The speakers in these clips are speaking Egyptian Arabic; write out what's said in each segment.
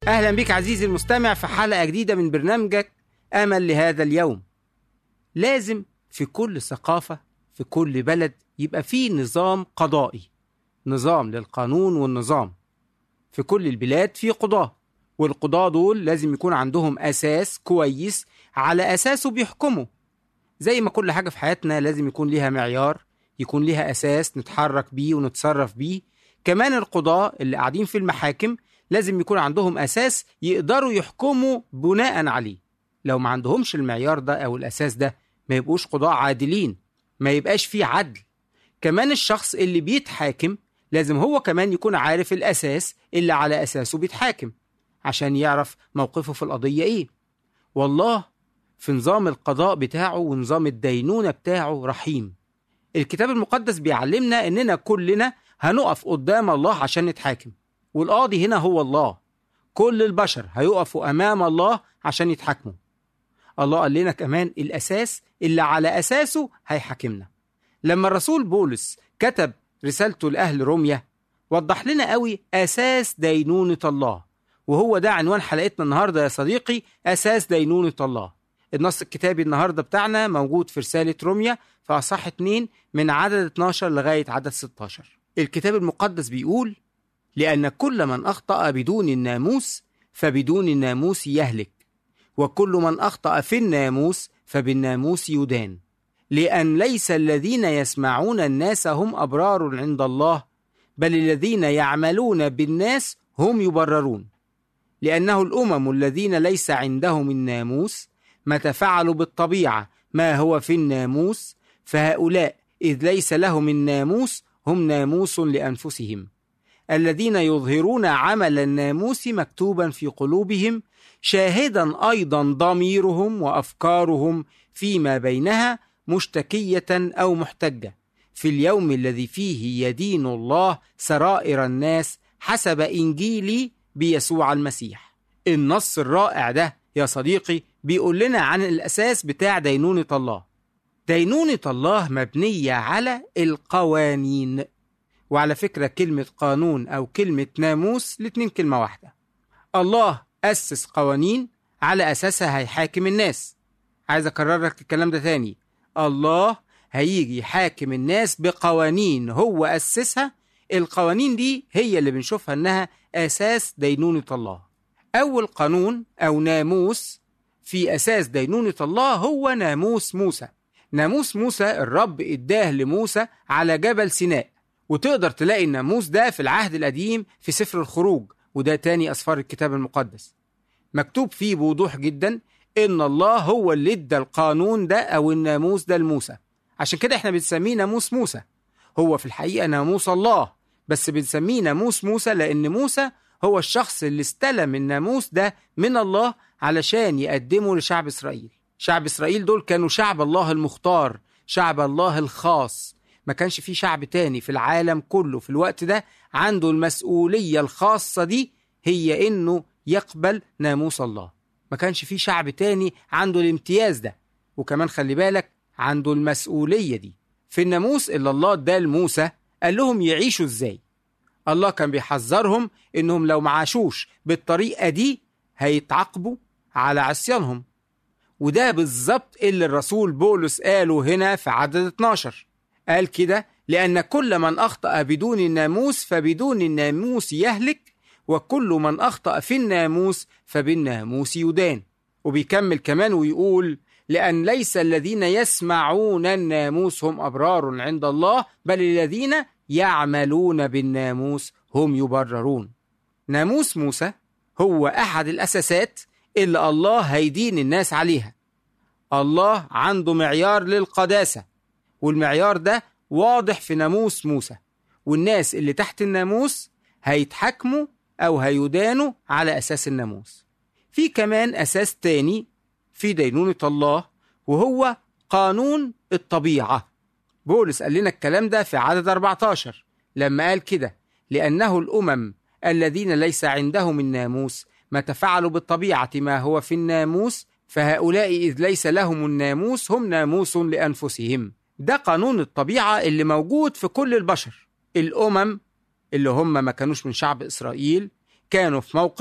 أهلا بك عزيزي المستمع في حلقة جديدة من برنامجك أمل لهذا اليوم لازم في كل ثقافة في كل بلد يبقى فيه نظام قضائي نظام للقانون والنظام في كل البلاد في قضاة والقضاة دول لازم يكون عندهم أساس كويس على أساسه بيحكموا زي ما كل حاجة في حياتنا لازم يكون ليها معيار يكون ليها أساس نتحرك بيه ونتصرف بيه كمان القضاة اللي قاعدين في المحاكم لازم يكون عندهم أساس يقدروا يحكموا بناء عليه لو ما عندهمش المعيار ده أو الأساس ده ما يبقوش قضاة عادلين ما يبقاش فيه عدل كمان الشخص اللي بيتحاكم لازم هو كمان يكون عارف الأساس اللي على أساسه بيتحاكم عشان يعرف موقفه في القضية إيه والله في نظام القضاء بتاعه ونظام الدينونة بتاعه رحيم الكتاب المقدس بيعلمنا إننا كلنا هنقف قدام الله عشان نتحاكم والقاضي هنا هو الله كل البشر هيقفوا أمام الله عشان يتحاكموا الله قال لنا كمان الأساس اللي على أساسه هيحاكمنا لما الرسول بولس كتب رسالته لأهل روميا وضح لنا قوي أساس دينونة الله وهو ده عنوان حلقتنا النهاردة يا صديقي أساس دينونة الله النص الكتابي النهاردة بتاعنا موجود في رسالة روميا في أصح 2 من عدد 12 لغاية عدد 16 الكتاب المقدس بيقول لأن كل من أخطأ بدون الناموس فبدون الناموس يهلك وكل من أخطأ في الناموس فبالناموس يدان لأن ليس الذين يسمعون الناس هم أبرار عند الله بل الذين يعملون بالناس هم يبررون لأنه الأمم الذين ليس عندهم الناموس متى فعلوا بالطبيعة ما هو في الناموس فهؤلاء إذ ليس لهم الناموس هم ناموس لأنفسهم الذين يظهرون عمل الناموس مكتوبا في قلوبهم شاهدا ايضا ضميرهم وافكارهم فيما بينها مشتكيه او محتجه في اليوم الذي فيه يدين الله سرائر الناس حسب انجيلي بيسوع المسيح النص الرائع ده يا صديقي بيقول لنا عن الاساس بتاع دينونه الله دينونه الله مبنيه على القوانين وعلى فكرة كلمة قانون أو كلمة ناموس الاتنين كلمة واحدة الله أسس قوانين على أساسها هيحاكم الناس عايز أكرر لك الكلام ده تاني الله هيجي يحاكم الناس بقوانين هو أسسها القوانين دي هي اللي بنشوفها إنها أساس دينونة الله أول قانون أو ناموس في أساس دينونة الله هو ناموس موسى ناموس موسى الرب إداه لموسى على جبل سيناء وتقدر تلاقي الناموس ده في العهد القديم في سفر الخروج وده تاني أسفار الكتاب المقدس مكتوب فيه بوضوح جدا إن الله هو اللي ادى القانون ده أو الناموس ده لموسى عشان كده احنا بنسميه ناموس موسى هو في الحقيقة ناموس الله بس بنسميه ناموس موسى لأن موسى هو الشخص اللي استلم الناموس ده من الله علشان يقدمه لشعب إسرائيل شعب إسرائيل دول كانوا شعب الله المختار شعب الله الخاص ما كانش في شعب تاني في العالم كله في الوقت ده عنده المسؤولية الخاصة دي هي إنه يقبل ناموس الله ما كانش في شعب تاني عنده الامتياز ده وكمان خلي بالك عنده المسؤولية دي في الناموس اللي الله اداه لموسى قال لهم يعيشوا ازاي الله كان بيحذرهم انهم لو ما عاشوش بالطريقة دي هيتعاقبوا على عصيانهم وده بالظبط اللي الرسول بولس قاله هنا في عدد 12 قال كده لأن كل من أخطأ بدون الناموس فبدون الناموس يهلك وكل من أخطأ في الناموس فبالناموس يدان وبيكمل كمان ويقول لأن ليس الذين يسمعون الناموس هم أبرار عند الله بل الذين يعملون بالناموس هم يبررون ناموس موسى هو أحد الأساسات اللي الله هيدين الناس عليها الله عنده معيار للقداسة والمعيار ده واضح في ناموس موسى والناس اللي تحت الناموس هيتحكموا أو هيدانوا على أساس الناموس في كمان أساس تاني في دينونة الله وهو قانون الطبيعة بولس قال لنا الكلام ده في عدد 14 لما قال كده لأنه الأمم الذين ليس عندهم الناموس متى فعلوا بالطبيعة ما هو في الناموس فهؤلاء إذ ليس لهم الناموس هم ناموس لأنفسهم ده قانون الطبيعة اللي موجود في كل البشر الأمم اللي هم ما كانوش من شعب إسرائيل كانوا في موقف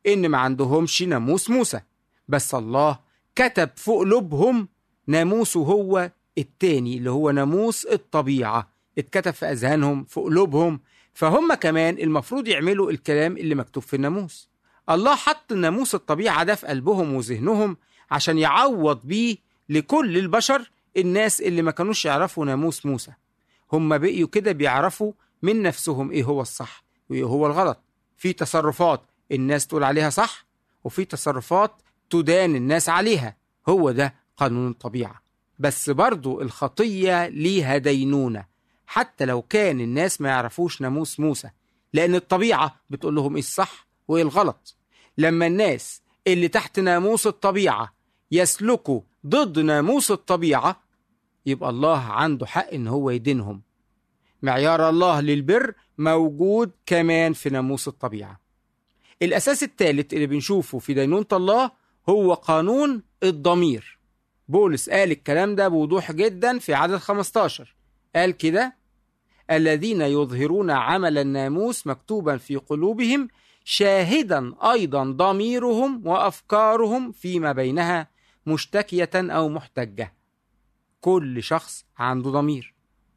إن ما عندهمش ناموس موسى بس الله كتب في قلوبهم ناموسه هو التاني اللي هو ناموس الطبيعة اتكتب في أذهانهم في قلوبهم فهم كمان المفروض يعملوا الكلام اللي مكتوب في الناموس الله حط ناموس الطبيعة ده في قلبهم وذهنهم عشان يعوض بيه لكل البشر الناس اللي ما كانوش يعرفوا ناموس موسى هم بقيوا كده بيعرفوا من نفسهم ايه هو الصح وايه هو الغلط في تصرفات الناس تقول عليها صح وفي تصرفات تدان الناس عليها هو ده قانون الطبيعة بس برضو الخطية ليها دينونة حتى لو كان الناس ما يعرفوش ناموس موسى لأن الطبيعة بتقول لهم إيه الصح وإيه الغلط لما الناس اللي تحت ناموس الطبيعة يسلكوا ضد ناموس الطبيعة يبقى الله عنده حق إن هو يدينهم معيار الله للبر موجود كمان في ناموس الطبيعة الأساس الثالث اللي بنشوفه في دينونة الله هو قانون الضمير بولس قال الكلام ده بوضوح جدا في عدد 15 قال كده الذين يظهرون عمل الناموس مكتوبا في قلوبهم شاهدا أيضا ضميرهم وأفكارهم فيما بينها مشتكية أو محتجة كل شخص عنده ضمير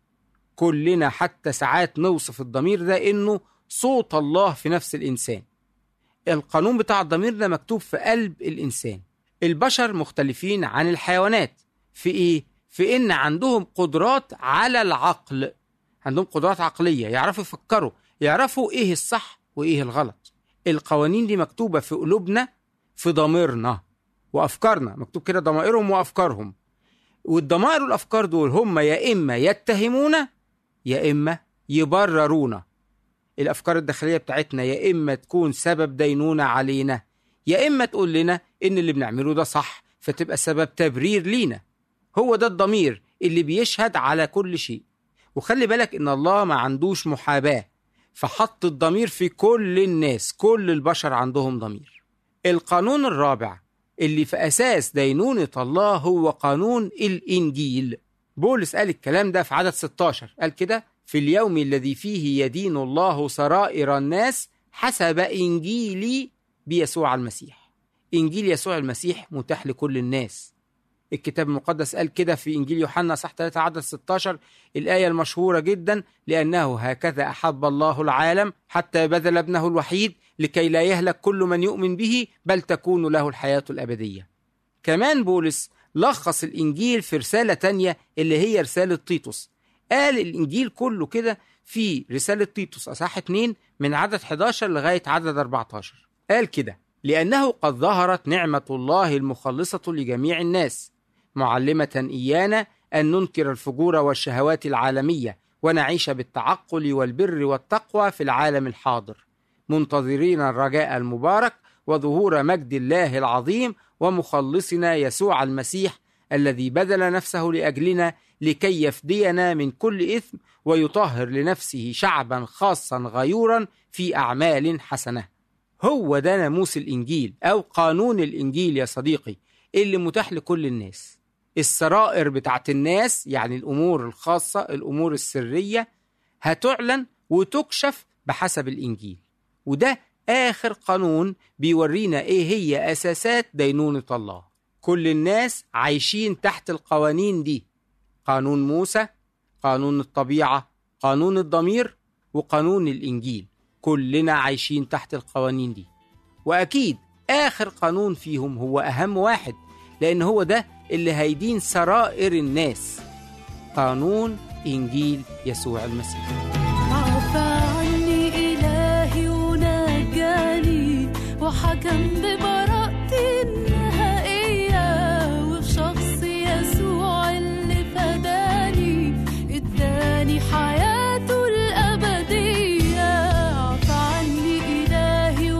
كلنا حتى ساعات نوصف الضمير ده إنه صوت الله في نفس الإنسان القانون بتاع الضمير ده مكتوب في قلب الإنسان البشر مختلفين عن الحيوانات في إيه؟ في إن عندهم قدرات على العقل عندهم قدرات عقلية يعرفوا يفكروا يعرفوا إيه الصح وإيه الغلط القوانين دي مكتوبة في قلوبنا في ضميرنا وأفكارنا مكتوب كده ضمائرهم وأفكارهم والضمائر والأفكار دول هم يا إما يتهمونا يا إما يبررونا الأفكار الداخلية بتاعتنا يا إما تكون سبب دينونة علينا يا إما تقول لنا إن اللي بنعمله ده صح فتبقى سبب تبرير لينا هو ده الضمير اللي بيشهد على كل شيء وخلي بالك إن الله ما عندوش محاباة فحط الضمير في كل الناس كل البشر عندهم ضمير القانون الرابع اللي في أساس دينونة الله هو قانون الإنجيل بولس قال الكلام ده في عدد 16 قال كده في اليوم الذي فيه يدين الله سرائر الناس حسب إنجيلي بيسوع المسيح إنجيل يسوع المسيح متاح لكل الناس الكتاب المقدس قال كده في إنجيل يوحنا صح 3 عدد 16 الآية المشهورة جدا لأنه هكذا أحب الله العالم حتى بذل ابنه الوحيد لكي لا يهلك كل من يؤمن به بل تكون له الحياة الأبدية كمان بولس لخص الإنجيل في رسالة تانية اللي هي رسالة تيتوس قال الإنجيل كله كده في رسالة تيتوس أصحاح 2 من عدد 11 لغاية عدد 14 قال كده لأنه قد ظهرت نعمة الله المخلصة لجميع الناس معلمة إيانا أن ننكر الفجور والشهوات العالمية ونعيش بالتعقل والبر والتقوى في العالم الحاضر منتظرين الرجاء المبارك وظهور مجد الله العظيم ومخلصنا يسوع المسيح الذي بذل نفسه لأجلنا لكي يفدينا من كل إثم ويطهر لنفسه شعبا خاصا غيورا في أعمال حسنة هو ده ناموس الإنجيل أو قانون الإنجيل يا صديقي اللي متاح لكل الناس السرائر بتاعت الناس يعني الأمور الخاصة الأمور السرية هتعلن وتكشف بحسب الإنجيل وده آخر قانون بيورينا إيه هي أساسات دينونة الله كل الناس عايشين تحت القوانين دي قانون موسى قانون الطبيعة قانون الضمير وقانون الإنجيل كلنا عايشين تحت القوانين دي وأكيد آخر قانون فيهم هو أهم واحد لأن هو ده اللي هيدين سرائر الناس قانون إنجيل يسوع المسيح عفى عني إلهي ونجاني وحكم ببراءتي النهائية وفي شخص يسوع اللي فداني اداني حياته الأبدية عفى عني إلهي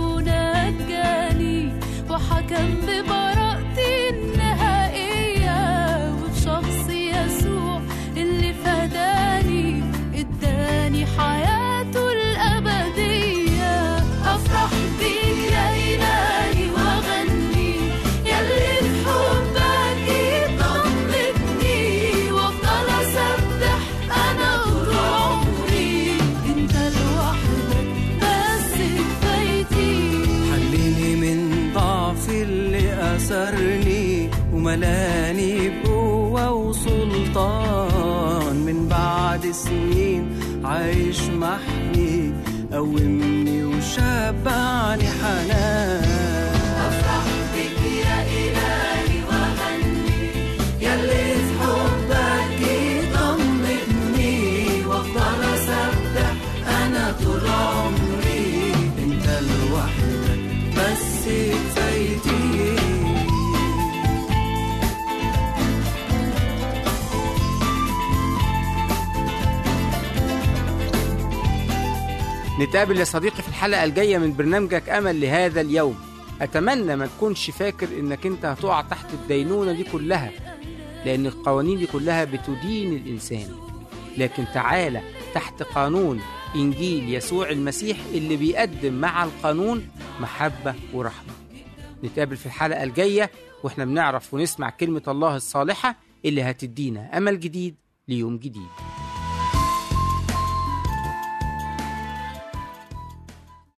ونجاني وحكم ببراءتي النهائية وفي شخص يسوع اللي فداني اداني حياته الأبدية أفرح بيك يا إلهي كسرني وملاني بقوة وسلطان من بعد سنين عايش محمي قومني وشبعني حنان أفرح بك يا إلهي وأغني يلي في حبك يطمني وأفضل أسبح أنا طول عمري أنت لوحدك بس كفايتي نتقابل يا صديقي في الحلقة الجاية من برنامجك أمل لهذا اليوم أتمنى ما تكونش فاكر إنك أنت هتقع تحت الدينونة دي كلها لأن القوانين دي كلها بتدين الإنسان لكن تعالى تحت قانون إنجيل يسوع المسيح اللي بيقدم مع القانون محبة ورحمة نتقابل في الحلقة الجاية وإحنا بنعرف ونسمع كلمة الله الصالحة اللي هتدينا أمل جديد ليوم جديد